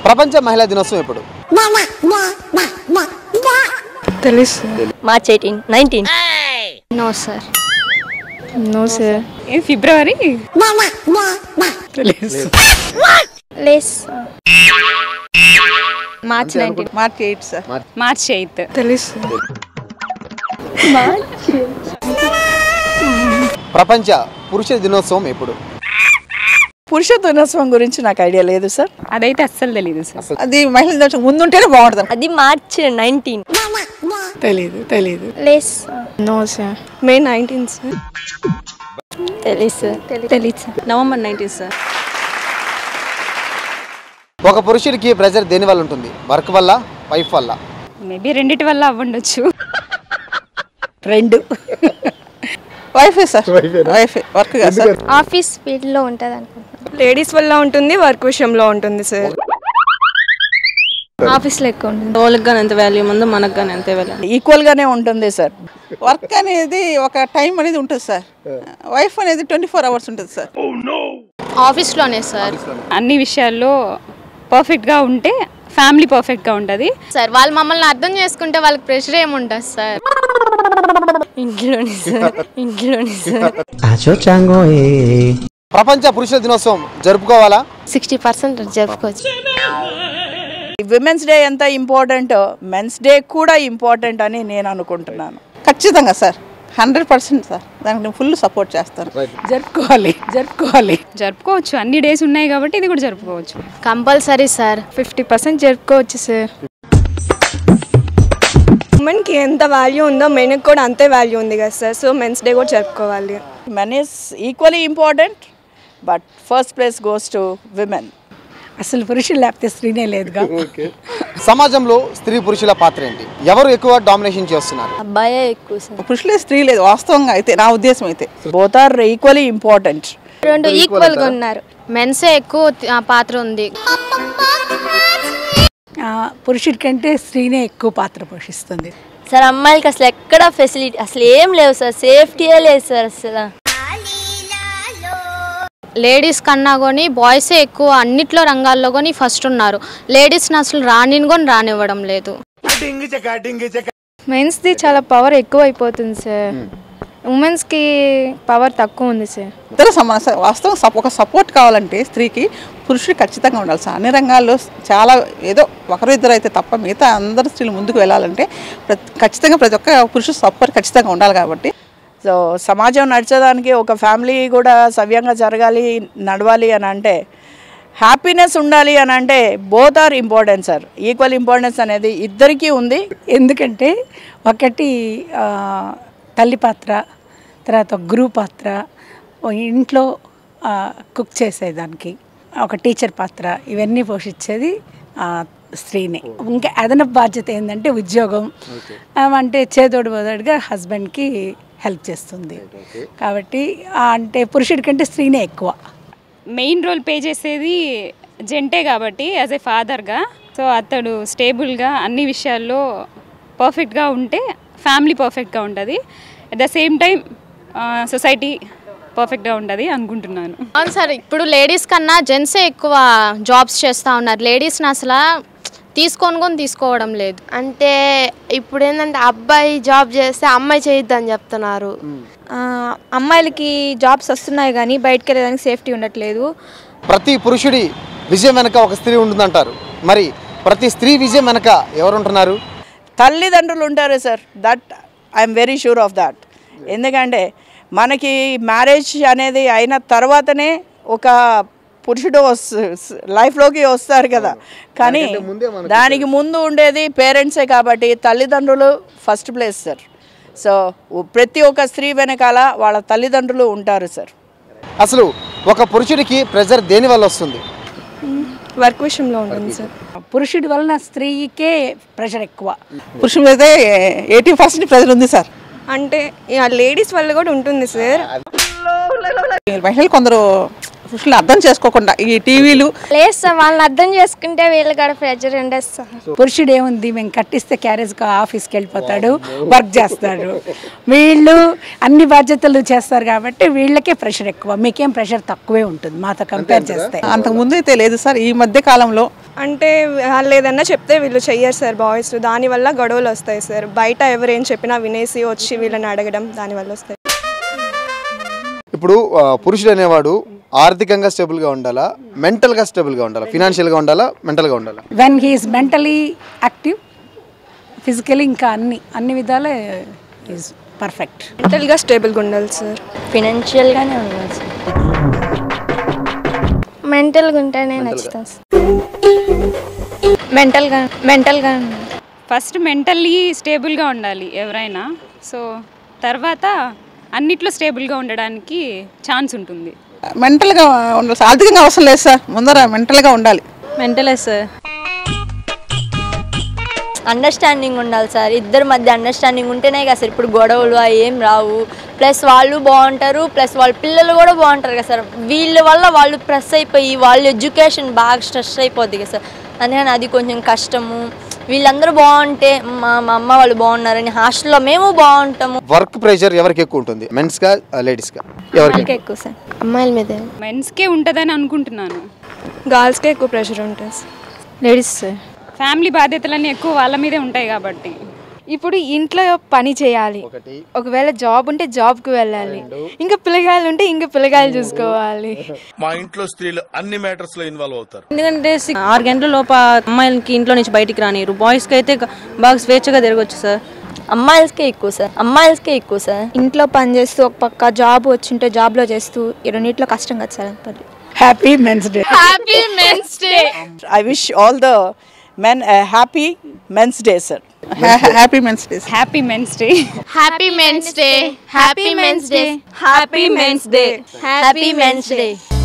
ప్రపంచ మహిళా దినోత్సవం ఎప్పుడు తెలుసు March eighteen nineteen no sir no sir ఏ ఫిబ్రవరి లెస్ మార్చ్ నైన్టీన్ మార్చి ఎయిట్ సార్ మార్చ్ ఎయిత్ తెలుసు ప్రపంచ పురుష దినోత్సవం ఎప్పుడు పురుష దినోత్సవం గురించి నాకు ఐడియా లేదు సార్ అదైతే అస్సలు తెలీదు సార్ అది మహిళల దినోత్సవం ముందుంటేనే బాగుంటుంది అది మార్చ్ నైన్టీన్ తెలీదు తెలీదు లెస్ no sir May nineteen sir తెలుసు తెలీదు సార్ నవంబర్ నైన్టీన్ సార్ ఒక పురుషుడికి ప్రెజర్ దేని వల్ల ఉంటుంది వర్క్ వల్ల వైఫ్ వల్ల మేబీ రెండిటి వల్ల అవ్వండొచ్చు రెండు వైఫే సార్ వైఫే వర్క్ కదా సార్ ఆఫీస్ ఫీల్డ్లో ఉంటుంది అనుకుంటున్నాను లేడీస్ వల్ల ఉంటుంది వర్క్ విషయంలో ఉంటుంది సార్ ఆఫీస్లో ఎక్కువ ఉంటుంది వాళ్ళకి కానీ ఎంత వాల్యూ ఉందో మనకు కానీ అంతే వాల్యూ ఈక్వల్ గానే ఉంటుంది సార్ వర్క్ అనేది ఒక టైం అనేది ఉంటుంది సార్ వైఫ్ అనేది ట్వంటీ ఫోర్ అవర్స్ ఉంటుంది సార్ ఆఫీస్లోనే సార్ అన్ని విషయాల్లో పర్ఫెక్ట్గా ఉంటే ఫ్యామిలీ పర్ఫెక్ట్గా ఉంటుంది సార్ వాళ్ళు మమ్మల్ని అర్థం చేసుకుంటే వాళ్ళకి ప్రెషర్ ఏముంటుంది సార్ ఇంట్లోనే సార్ ఇంట్లోనే సార్ Acho chango eh. ప్రపంచ పురుషుల దినోత్సవం జరుపుకోవాలా సిక్స్టీ పర్సెంట్ జరుపుకోవచ్చు విమెన్స్ డే ఎంత ఇంపార్టెంట్ మెన్స్ డే కూడా ఇంపార్టెంట్ అని నేను అనుకుంటున్నాను ఖచ్చితంగా సార్ హండ్రెడ్ పర్సెంట్ సార్ దానికి నేను ఫుల్ సపోర్ట్ చేస్తాను జరుపుకోవాలి జరుపుకోవాలి జరుపుకోవచ్చు అన్ని డేస్ ఉన్నాయి కాబట్టి ఇది కూడా జరుపుకోవచ్చు కంపల్సరీ సార్ ఫిఫ్టీ పర్సెంట్ జరుపుకోవచ్చు సార్ ఉమెన్కి ఎంత వాల్యూ ఉందో మెన్కి కూడా అంతే వాల్యూ ఉంది కదా సార్ సో మెన్స్ డే కూడా జరుపుకోవాలి men is equally important but first place goes to women అసలు పురుషులు లేకపోతే స్త్రీనే లేదుగా సమాజంలో స్త్రీ పురుషుల పాత్ర ఏంటి ఎవరు ఎక్కువ డామినేషన్ చేస్తున్నారు అబ్బాయే ఎక్కువ సార్ పురుషులే స్త్రీ లేదు వాస్తవంగా అయితే నా ఉద్దేశం అయితే బోత్ ఆర్ ఈక్వలీ ఇంపార్టెంట్ రెండు ఈక్వల్గా ఉన్నారు మెన్సే ఎక్కువ ఆ, పాత్ర ఉంది ఆ, పురుషుడి కంటే స్త్రీనే ఎక్కువ పాత్ర పోషిస్తుంది సార్ అమ్మాయిలకి అసలు ఎక్కడ ఫెసిలిటీ అసలు ఏం లేవు సార్ సేఫ్టీయే లేదు సార్ అసలు లేడీస్ కన్నా కొని బాయ్సే ఎక్కువ అన్నిట్లో రంగాల్లో కొని ఫస్ట్ ఉన్నారు లేడీస్ని అసలు రానిని కొని రానివ్వడం లేదు మెన్స్ది చాలా పవర్ ఎక్కువ అయిపోతుంది సార్ ఉమెన్స్కి పవర్ తక్కువ ఉంది సార్ ఇద్దరు సమాన స- వాస్తవం సప- ఒక సపోర్ట్ కావాలంటే స్త్రీకి పురుషుడు ఖచ్చితంగా ఉండాలి సార్ అన్ని రంగాల్లో చాలా ఏదో ఒకరు ఇద్దరు అయితే తప్ప మిగతా అందరు స్త్రీలు ముందుకు వెళ్ళాలంటే ప్రతి ఖచ్చితంగా ప్రతి ఒక్క పురుషుడు సపోర్ట్ ఖచ్చితంగా ఉండాలి కాబట్టి సో సమాజం నడిచేదానికి ఒక ఫ్యామిలీ కూడా సవ్యంగా జరగాలి నడవాలి అని అంటే హ్యాపీనెస్ ఉండాలి అని అంటే both are important sir equal importance అనేది ఇద్దరికీ ఉంది ఎందుకంటే ఒకటి ఆ, తల్లి పాత్ర తర్వాత గురువు పాత్ర ఓ ఇంట్లో ఆ, కుక్ చేసేదానికి ఒక టీచర్ పాత్ర ఇవన్నీ పోషించేది ఆ, స్త్రీనే ఇంకా అదనపు బాధ్యత ఏంటంటే ఉద్యోగం ఆ, అంటే చేదోడు బోదోడుగా హస్బెండ్కి హెల్ప్ చేస్తుంది కాబట్టి ఆ, అంటే పురుషుడి కంటే స్త్రీనే ఎక్కువ మెయిన్ రోల్ పే చేసేది జెంటే కాబట్టి యాజ్ ఏ ఫాదర్గా సో అతడు స్టేబుల్గా అన్ని విషయాల్లో పర్ఫెక్ట్గా ఉంటే ఫ్యామిలీ పర్ఫెక్ట్గా ఉంటుంది at the same time society పర్ఫెక్ట్గా ఉంటుంది అనుకుంటున్నాను అవును సార్ ఇప్పుడు లేడీస్ కన్నా జెంట్సే ఎక్కువ జాబ్స్ చేస్తూ ఉన్నారు లేడీస్ని అసలు తీసుకొని కొని తీసుకోవడం లేదు అంటే ఇప్పుడు ఏంటంటే అబ్బాయి జాబ్ చేస్తే అమ్మాయి చేయొద్దని చెప్తున్నారు ఆ, అమ్మాయిలకి జాబ్స్ వస్తున్నాయి కానీ బయటకు వెళ్ళడానికి సేఫ్టీ ఉండట్లేదు ప్రతి పురుషుడి విజయం వెనక ఒక స్త్రీ ఉంటుందంటారు మరి ప్రతి స్త్రీ విజయం వెనక ఎవరు ఉంటున్నారు తల్లిదండ్రులు ఉంటారు sir that I'm very sure of that ఎందుకంటే మనకి మ్యారేజ్ అనేది అయిన తర్వాతనే ఒక పురుషుడు లైఫ్లోకి వస్తారు కదా కానీ దానికి ముందు ఉండేది పేరెంట్సే కాబట్టి తల్లిదండ్రులు ఫస్ట్ ప్లేస్ సార్ సో ప్రతి ఒక్క స్త్రీ వెనకాల వాళ్ళ తల్లిదండ్రులు ఉంటారు సార్ అసలు ఒక పురుషుడికి ప్రెజర్ దేని వల్ల వస్తుంది వర్క్ విషయంలో ఉంటుంది సార్ పురుషుడి వలన స్త్రీకే ప్రెషర్ ఎక్కువ పురుషుడు అయితే ఎయిటీ పర్సెంట్ ప్రజలు ఉంది సార్ అంటే లేడీస్ వల్ల కూడా ఉంటుంది సార్ మహిళలు కొందరు పురుషులు అర్థం చేసుకోకుండా ఈ టీవీలు లేదు సార్ వాళ్ళని అర్థం చేసుకుంటే వీళ్ళు కూడా ప్రెజర్ ఉండదు సార్ పురుషుడు ఏముంది మేము కట్టిస్తే క్యారేజ్ ఆఫీస్కి వెళ్ళిపోతాడు వర్క్ చేస్తాడు వీళ్ళు అన్ని బాధ్యతలు చేస్తారు కాబట్టి వీళ్ళకే ప్రెషర్ ఎక్కువ మీకేం ప్రెషర్ తక్కువే ఉంటుంది మాతో కంపేర్ చేస్తే అంతకు ముందు అయితే లేదు సార్ ఈ మధ్య కాలంలో అంటే వాళ్ళు ఏదన్నా చెప్తే వీళ్ళు చెయ్యరు సార్ బాయ్స్ దానివల్ల గొడవలు వస్తాయి సార్ బయట ఎవరు ఏం చెప్పినా వినేసి వచ్చి వీళ్ళని అడగడం దానివల్ల వస్తాయి ఇప్పుడు ఆ, పురుషుడు అనేవాడు ఆర్థికంగా స్టేబుల్గా ఉండాలా మెంటల్గా స్టేబుల్గా ఉండాలా ఫినాన్షియల్గా ఉండాలా మెంటల్గా ఉండాలా when he is mentally active physically ఇంకా అన్ని అన్ని విధాలే ఈజ్ పర్ఫెక్ట్ మెంటల్గా స్టేబుల్గా ఉండాలి సార్ ఫినాన్షియల్గానే ఉండాలి సార్ మెంటల్గా ఉంటేనే నచ్చుతాం మెంటల్గా మెంటల్గా ఫస్ట్ మెంటల్లీ స్టేబుల్గా ఉండాలి ఎవరైనా సో తర్వాత అన్నిట్లో స్టేబుల్గా ఉండడానికి ఛాన్స్ ఉంటుంది మెంటల్గా ఉండాలి సార్ ఆర్థికంగా అవసరం లేదు సార్ ముందర మెంటల్గా ఉండాలి మెంటలే సార్ అండర్స్టాండింగ్ ఉండాలి సార్ ఇద్దరి మధ్య అండర్స్టాండింగ్ ఉంటేనే కదా సార్ ఇప్పుడు గొడవలు అవి ఏం రావు ప్లస్ వాళ్ళు బాగుంటారు ప్లస్ వాళ్ళ పిల్లలు కూడా బాగుంటారు కదా సార్ వీళ్ళ వల్ల వాళ్ళు ప్రెస్ అయిపోయి వాళ్ళ ఎడ్యుకేషన్ బాగా స్ట్రెస్ అయిపోద్ది కదా సార్ అందుకని అది కొంచెం కష్టము వీళ్ళందరూ బాగుంటే మా మా అమ్మ వాళ్ళు బాగున్నారని హాస్టల్లో మేము బాగుంటాము వర్క్ ప్రెషర్ ఎవరికి ఎక్కువ ఉంటుంది మెన్స్గా లేడీస్గా ఎవరికి ఎక్కువ సార్ అమ్మాయిల మీదే మెన్స్కే ఉంటుందని అనుకుంటున్నాను గర్ల్స్కే ఎక్కువ ప్రెషర్ ఉంటుంది సార్ లేడీస్ సార్ ఫ్యామిలీ బాధ్యతలన్నీ ఎక్కువ వాళ్ళ మీదే ఉంటాయి కాబట్టి ఇప్పుడు ఇంట్లో పని చేయాలి ఒకవేళ జాబ్ ఉంటే జాబ్కి వెళ్ళాలి ఇంకా పిల్లగాయలు ఉంటే ఇంకా పిల్లగాయలు చూసుకోవాలి మా ఇంట్లో స్త్రీలు అన్ని మ్యాటర్స్ లో ఇన్వాల్వ్ అవుతారు ఎందుకంటే సి- ఆరు గంటల లోప అమ్మాయిలకి ఇంట్లో నుంచి బయటికి రానిరు బాయ్స్కి అయితే గ- బాగా స్వేచ్ఛగా తిరగచ్చు సార్ అమ్మాయిలకే ఎక్కువ సార్ అమ్మాయిలకే ఎక్కువ సార్ ఇంట్లో పని చేస్తూ ఒక పక్క జాబ్ వచ్చింటే జాబ్లో చేస్తూ ఈ రెండింటిలో కష్టం కదా సార్ పని happy men's day happy men's day I wish all the men a happy men's day, sir. Happy men's day happy men's day happy men's day happy men's day happy men's day happy men's day